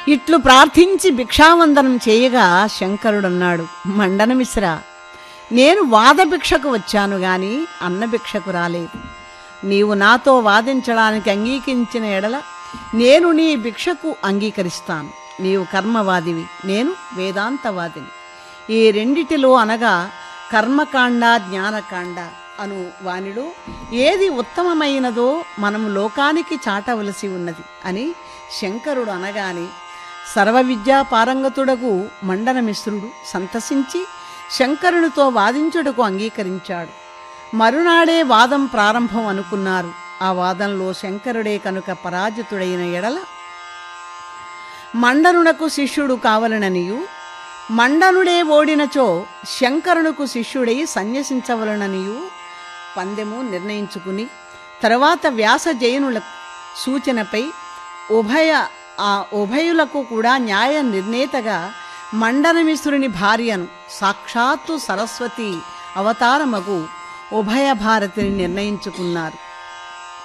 ఇట్లు ప్రార్థించి భిక్షావందనం చేయగా శంకరుడన్నాడు మండనమిశ్రా నేను వాదభిక్షకు వచ్చాను గాని అన్నభిక్షకు రాలేదు నీవు నాతో వాదించడానికి అంగీకరించిన ఎడల నేను నీ భిక్షకు అంగీకరిస్తాను నీవు కర్మవాదివి నేను వేదాంతవాదిని ఈ రెండిటిలో అనగా కర్మకాండ జ్ఞానకాండ అను వానిలో ఏది ఉత్తమమైనదో మనము లోకానికి చాటవలసి ఉన్నది అని శంకరుడు అనగానే సర్వ విద్యా పారంగతుడకు మండనమిశ్రుడు సంతసించి శంకరునితో వాదించుటకు అంగీకరించాడు మరునాడే వాదం ప్రారంభం అనుకున్నారు ఆ వాదంలో శంకరుడే కనుక పరాజితుడైన ఎడల మండనునకు శిష్యుడు కావలననియు మండనుడే ఓడినచో శంకరునకు శిష్యుడై సన్యసించవలననియు పందెము నిర్ణయించుకుని తర్వాత వ్యాస జైనుల సూచనపై ఉభయ ఆ ఉభయులకు కూడా న్యాయ నిర్ణేతగా మండనమిశ్రుని భార్యను సాక్షాత్తు సరస్వతి అవతారమగు ఉభయ భారతిని నిర్ణయించుకున్నారు